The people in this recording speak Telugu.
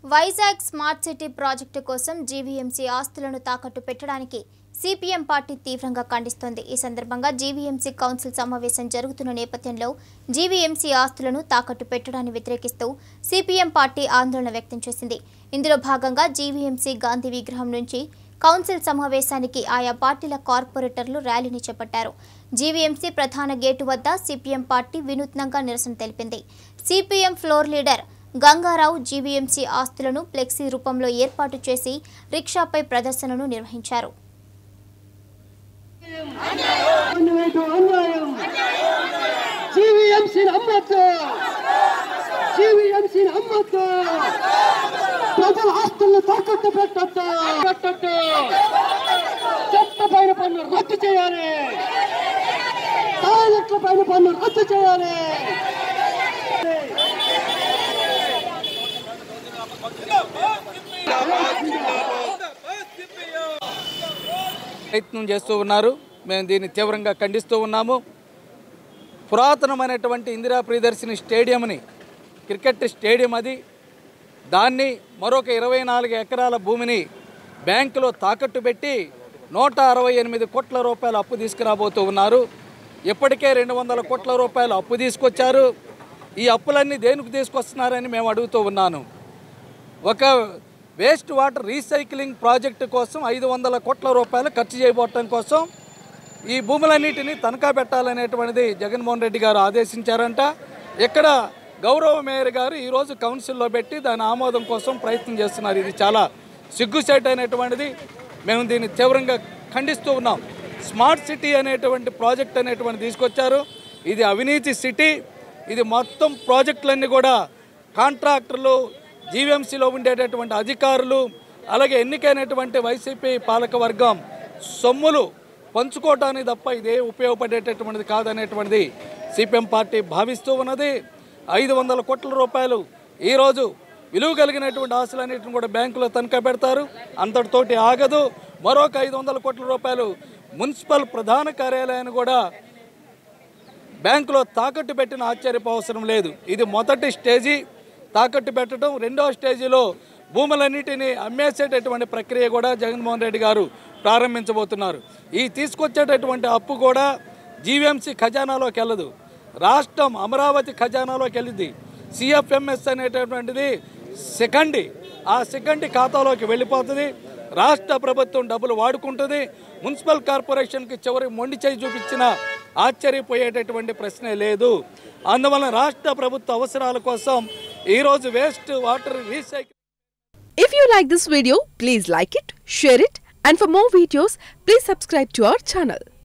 వైజాగ్ స్మార్ట్ సిటీ ప్రాజెక్టు కోసం జీవీఎంసీ ఆస్తులను తాకట్టు పెట్టడానికి సిపిఎం పార్టీ తీవ్రంగా ఖండిస్తోంది ఈ సందర్భంగా జీవీఎంసీ కౌన్సిల్ సమావేశం జరుగుతున్న నేపథ్యంలో జీవీఎంసీ ఆస్తులను తాకట్టు పెట్టడాన్ని వ్యతిరేకిస్తూ సిపిఎం పార్టీ ఆందోళన వ్యక్తం చేసింది ఇందులో భాగంగా జీవీఎంసీ గాంధీ విగ్రహం నుంచి కౌన్సిల్ సమావేశానికి ఆయా పార్టీల కార్పొరేటర్లు ర్యాలీని చేపట్టారు జీవీఎంసీ ప్రధాన గేటు వద్ద సిపిఎం పార్టీ వినూత్నంగా నిరసన తెలిపింది CPM floor leader Gangarao GVMC ఆస్తులను ఫ్లెక్సీ రూపంలో ఏర్పాటు చేసి రిక్షాపై ప్రదర్శనను నిర్వహించారు అన్యాయం అన్యాయం జీవీఎంసీని అమ్మద్దు జీవీఎంసీని అమ్మద్దు ప్రజల ఆస్తులను తాకట్టు పెట్టద్దు పెట్టద్దు చెత్త పైన పన్ను రద్దు చేయాలి టాయిలెట్ల పైన పన్ను రద్దు చేయాలి ప్రయత్నం చేస్తూ ఉన్నారు మేము దీన్ని తీవ్రంగా ఖండిస్తూ ఉన్నాము పురాతనమైనటువంటి ఇందిరా ప్రియదర్శిని స్టేడియంని క్రికెట్ స్టేడియం అది దాన్ని మరొక ఇరవై నాలుగు ఎకరాల భూమిని బ్యాంకులో తాకట్టు పెట్టి నూట అరవై ఎనిమిది కోట్ల రూపాయలు అప్పు తీసుకురాబోతూ ఉన్నారు ఇప్పటికే రెండు వందల కోట్ల రూపాయలు అప్పు తీసుకొచ్చారు ఈ అప్పులన్నీ దేనికి తీసుకొస్తున్నారని మేము అడుగుతూ ఉన్నాను ఒక వేస్ట్ వాటర్ రీసైక్లింగ్ ప్రాజెక్టు కోసం ఐదు వందల కోట్ల రూపాయలు ఖర్చు చేయబోవటం కోసం ఈ భూములన్నిటిని తనఖా పెట్టాలనేటువంటిది జగన్మోహన్ రెడ్డి గారు ఆదేశించారంట ఇక్కడ గౌరవ మేయర్ గారు ఈరోజు కౌన్సిల్లో పెట్టి దాని ఆమోదం కోసం ప్రయత్నం చేస్తున్నారు ఇది చాలా సిగ్గుసేట్ అయినటువంటిది మేము దీన్ని తీవ్రంగా ఖండిస్తూ ఉన్నాం స్మార్ట్ సిటీ అనేటువంటి ప్రాజెక్ట్ అనేటువంటి తీసుకొచ్చారు ఇది అవినీతి సిటీ ఇది మొత్తం ప్రాజెక్టులన్నీ కూడా కాంట్రాక్టర్లు జీవీఎంసీలో ఉండేటటువంటి అధికారులు అలాగే ఎన్నికైనటువంటి వైసీపీ పాలక వర్గం సొమ్ములు పంచుకోవటానికి తప్ప ఇదే ఉపయోగపడేటటువంటిది కాదనేటువంటిది సిపిఎం పార్టీ భావిస్తూ ఉన్నది ఐదు వందల కోట్ల రూపాయలు ఈరోజు విలువ కలిగినటువంటి ఆస్తులన్నింటిని కూడా బ్యాంకులో తనఖా పెడతారు అంతటితోటి ఆగదు మరొక ఐదు వందల కోట్ల రూపాయలు మున్సిపల్ ప్రధాన కార్యాలయాన్ని కూడా బ్యాంకులో తాకట్టు పెట్టిన ఆశ్చర్యపోవసరం లేదు ఇది మొదటి స్టేజీ తాకట్టు పెట్టడం రెండవ స్టేజీలో భూములన్నిటినీ అమ్మేసేటటువంటి ప్రక్రియ కూడా జగన్మోహన్ రెడ్డి గారు ప్రారంభించబోతున్నారు ఈ తీసుకొచ్చేటటువంటి అప్పు కూడా జీవీఎంసీ ఖజానాలోకి వెళ్ళదు రాష్ట్రం అమరావతి ఖజానాలోకి వెళ్ళింది సిఎఫ్ఎంఎస్ అనేటటువంటిది సెకండ్ ఆ సెకండ్ ఖాతాలోకి వెళ్ళిపోతుంది రాష్ట్ర ప్రభుత్వం డబ్బులు వాడుకుంటుంది మున్సిపల్ కార్పొరేషన్కి చివరి మొండి చేయి చూపించిన ఆశ్చర్యపోయేటటువంటి ప్రశ్నే లేదు అందువలన రాష్ట్ర ప్రభుత్వ అవసరాల కోసం ఈరోజు waste water recycle If you like this video, please like it, share it, and for more videos, please subscribe to our channel.